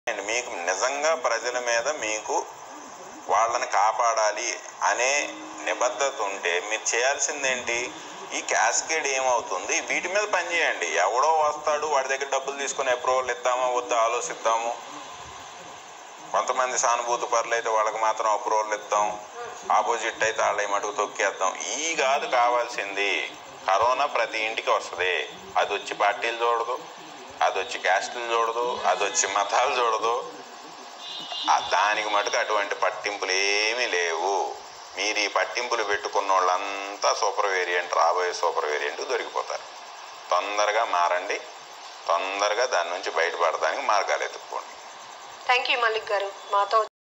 and మీకు నిజంగా ప్రజల మీద మీకు వాళ్ళని కాపాడాలి అనే నిబద్ధత ఉంటే మీరు చేయాల్సిందేంటి ఈ క్యాస్కేడ్ ఏమవుతుంది వీటి మీద పనిచేయండి ఎవడో వస్తాడు వాడి దగ్గర డబ్బులు తీసుకుని అప్రూవల్ ఇద్దామా వద్దా ఆలోచిద్దాము కొంతమంది సానుభూతి పరులు అయితే వాళ్ళకి మాత్రం అప్రూవల్ ఇద్దాం ఆపోజిట్ అయితే వాళ్ళ మటుకు తొక్కేద్దాం ఈ కాదు కావాల్సింది కరోనా ప్రతి ఇంటికి వస్తుంది అది వచ్చి పార్టీలు చూడదు అది వచ్చి క్యాస్టులు చూడదు అది వచ్చి మతాలు చూడదు ఆ దానికి మటుకు అటువంటి పట్టింపులు ఏమీ లేవు మీరు ఈ పట్టింపులు పెట్టుకున్న వాళ్ళంతా సూపర్ వేరియంట్ రాబోయే సూపర్ వేరియంట్ దొరికిపోతారు తొందరగా మారండి తొందరగా దాని నుంచి బయటపడడానికి మార్గాలు ఎత్తుక్కోండి థ్యాంక్ యూ మల్లిక్ గారు మాతో